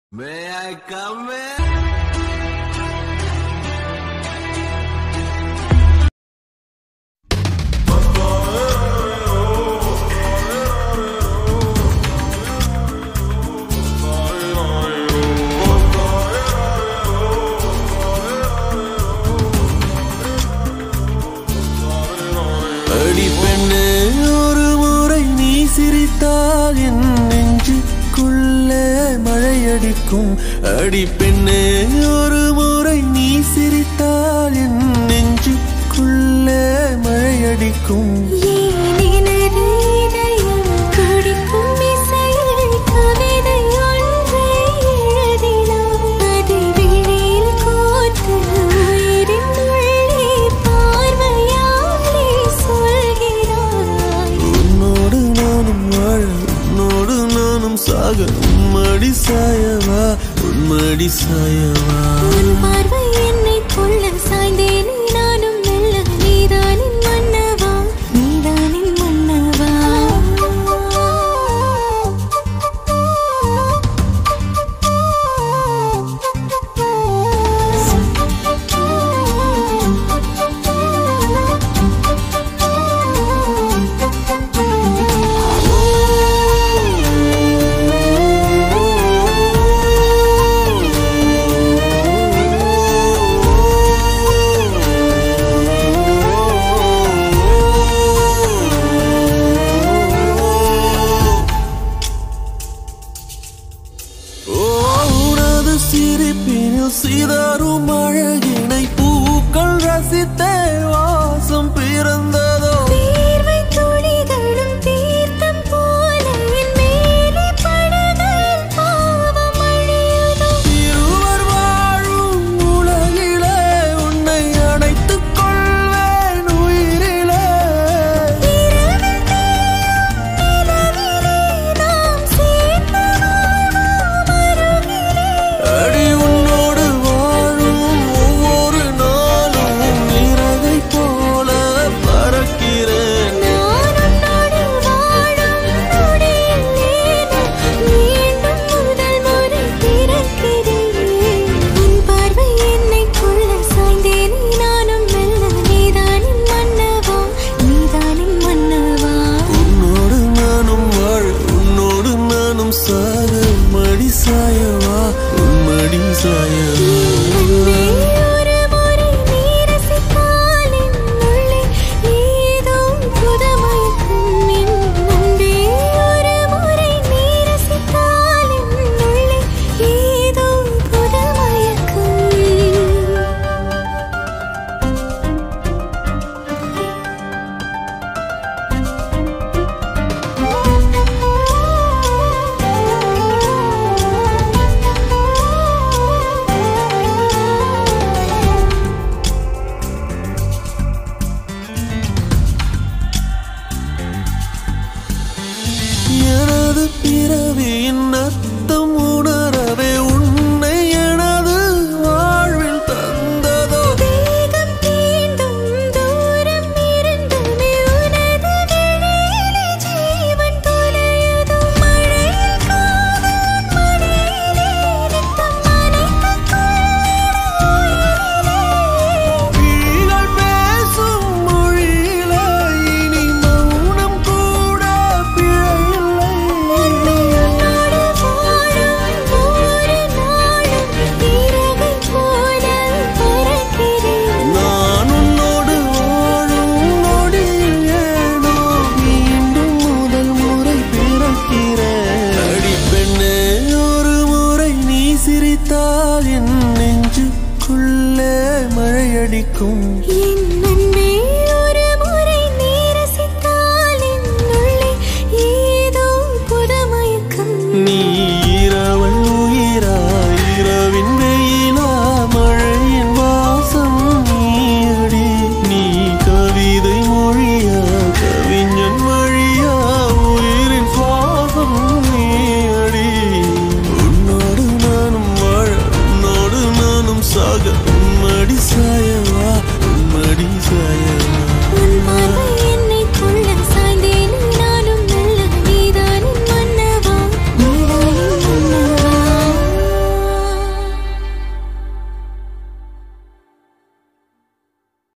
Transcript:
May I come in? அடி பெண்ணே ஒரு முறை நீ சிரித்தால் என் நெஞ்சுக்குள்ளே மழையடிக்கும் அடி பெண்ணே ஒரு முறை நீ சிரித்தால் என் நெஞ்சுக்குள்ளே மழையடிக்கும் ஏனெனது இதயம் துடிக்கும் இசையில் கவிதை ஒன்றை எழுதினாய். அதை விழியில் கோர்த்து உயிரின் உள்ளே பார்வையாலே சொல்கிறாய். உன்னோடு நானும் வாழ உன்னோடு நானும் சாக உம்மடி சாயவா உம்மடி சாயவா உன் பார்வை என்னைக் கொள்ள சாய்ந்தேனே நானும் மெல்ல. நீதானின் மன்னவா, நீதானின் மன்னவா. ஓ உனது சிரிப்பினில் சிதறும் அழகினை பூக்கள் ரசித்தே வாசம் பிறந்ததோ தீர்வை துளிகளும் தீர்த்தம் போல என் மேலே படுகையில் பாவம் அழியுதோ இருவர் வாழும் உலகிலே உன்னை அணைத்துக் கொள்வேன் உயிரிலே இரவில் தேயும் நிலவிலே நாம் சேர்ந்து வாழ்வோம் அருகிலே அடி உன்னோடு வாழும் ஒவ்வொரு நாளும் இறகை போல பறக்கிறேன் நான் உன்னோடு வாழும் நொடியில் ஏனோ மீண்டும் முதல் முறை பிறக்கிறேன் உன் பார்வை என்னைக் கொள்ள சாய்ந்தேனே நானும் மெல்ல நீதானின் மன்னவா நீதானின் மன்னவா உன்னோடு நானும் வாழ உன்னோடு நானும் சாக மடி சாயவா உன் மடி சாயவா அன்பே ஒரு முறை நீ ரசித்தால் என் உள்ளே ஏதோ புதுமயக்கம் என் அன்பே ஒரு முறை நீ ரசித்தால் என் உள்ளே ஏதோ புதுமயக்கம் எனது பிறவியின் அர்த்தம் உணரவே உன்னை எனது வாழ்வில் தந்ததோ தேகம் தீண்டும் தூரம் இருந்துமே உனது விழியிலே ஜீவன் தொலையுதோ மழையில் காதல் மடியிலே நித்தம் நனைத்துக் கொள்ளிட உயிரிலே விழிகள் பேசும் மொழியிலே இனி மௌனம் கூட பிழையில்லை உன்னோடு வாழும் ஒவ்வொரு நாளும் இரவை போல பறக்கிறேன் நான் உன்னோடு வாழும் நொடியில் ஏனோ மீண்டும் முதல் முறை பிறக்கிறேன் அடி பெண்ணே ஒரு முறை நீ சிரித்தால் என் நெஞ்சுக்குள்ளே மழையடிக்கும் என் அன்பே ஒரு முறை நீ ரசித்தால் என் உள்ளே ஏதோ புதுமயக்கம் நீ இரவல் உயிரா இரவின் வெயிலா மழையின் வாசம் நீயடி நீ கவிதை மொழியா கவிஞன் வழியா உயிரின் சுவாசம் நீயடி உன்னோடு நானும் வாழ உன்னோடு நானும் சாக உம்மடி சாய